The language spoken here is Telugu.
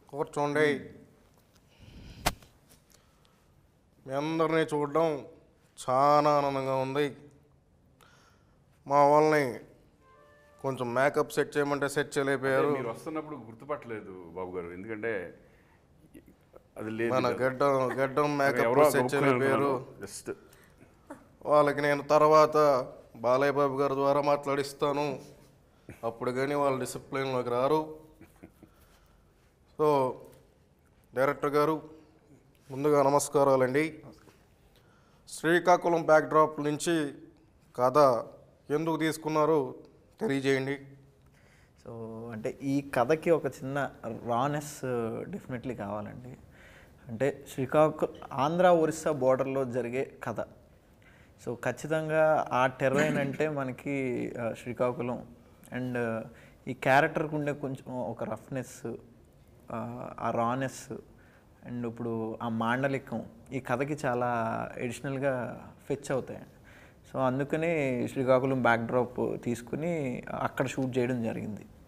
కూర్చోండి మీ అందరినీ చూడడం చాలా ఆనందంగా ఉంది మా వాళ్ళని కొంచెం మేకప్ సెట్ చేయమంటే సెట్ చేయలేకపోయారు మీరు వస్తున్నప్పుడు గుర్తుపట్టలేదు బాబు గారు ఎందుకంటే అది లేదు మన గడ్డం గడ్డం మేకప్ ఎవరో సెట్ చేయలేకపోయారు జస్ట్ వాళ్ళకి నేను తర్వాత బాలయ్య బాబు గారి ద్వారా మాట్లాడిస్తాను అప్పుడు కానీ వాళ్ళు డిసిప్లిన్లోకి రారు సో డైరెక్టర్ గారు ముందుగా నమస్కారాలండి శ్రీకాకుళం బ్యాక్డ్రాప్ నుంచి కథ ఎందుకు తీసుకున్నారో తెలియజేయండి సో అంటే ఈ కథకి ఒక చిన్న రానెస్ డెఫినెట్లీ కావాలండి అంటే శ్రీకాకుళం ఆంధ్ర ఒరిస్సా బోర్డర్లో జరిగే కథ సో ఖచ్చితంగా ఆ టెర్రైన్ అంటే మనకి ఆ, శ్రీకాకుళం అండ్ ఈ క్యారెక్టర్కి ఉండే కొంచెం ఒక రఫ్నెస్ ఆ రానెస్ అండ్ ఇప్పుడు ఆ మాండలికం ఈ కథకి చాలా ఎడిషనల్గా ఫెచ్ అవుతాయండి సో అందుకని శ్రీకాకుళం బ్యాక్డ్రాప్ తీసుకుని అక్కడ షూట్ చేయడం జరిగింది